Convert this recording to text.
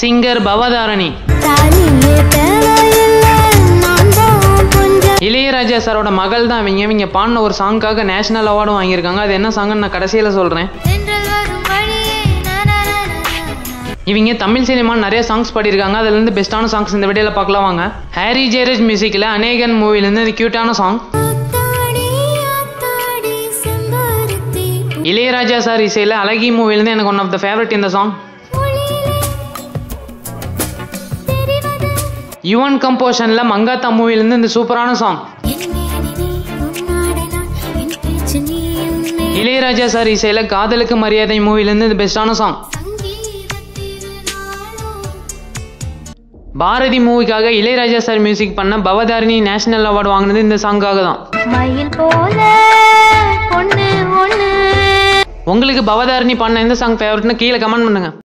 Singer Bhavadharani தாலியே தேவையில்லை நான் தான் கொஞ்சம் இளையராஜா சாரோட மகள் தான் இவங்க இவங்க பாடின ஒரு சாங்காக நேஷனல் அவார்டும் வாங்கியிருக்காங்க அது என்ன சாங்குன்னு நான் கடைசியில் சொல்கிறேன் தென்றல் வரும் வழியே நனனனனன. இவங்க தமிழ் சினிமா நிறைய சாங்ஸ் பாடியிருக்காங்க அதுலேருந்து பெஸ்ட்டான சாங்ஸ் இந்த வீடியோவில் பார்க்கலாம் வாங்க ஹாரி ஜெயராஜ் மியூசிக்கில் அநேகன் மூவிலேருந்து இது க்யூட்டான சாங் ஆத்தாடி, ஆத்தாடி, செம்பருத்தி பூ இளையராஜா சார் இசையில் அழகி மூவிலேருந்து எனக்கு ஒன் ஆஃப் த ஃபேவரட் இந்த சாங் ஒளியிலே தெரிவது யுவன் கம்போஷனில் மங்காத்தா மூவிலேருந்து இந்த சூப்பரான சாங் என் மேனி நீ, உன்னாடை நான், என் பேச்சு நீ, உன்னை இளையராஜா சார் இசையில் காதலுக்கு மரியாதை மூவிலேருந்து இது பெஸ்ட்டான சாங் சங்கீதத் திருநாளோ. பாரதி மூவிக்காக இளையராஜா சார் மியூசிக் பண்ண பவதாரிணி நேஷனல் அவார்டு வாங்கினது இந்த சாங்காக தான் மயில் போல பொண்ணு ஒண்ணு உங்களுக்கு பவதாரிணி பண்ண எந்த சாங் ஃபேவரட்னு கீழே கமெண்ட் பண்ணுங்க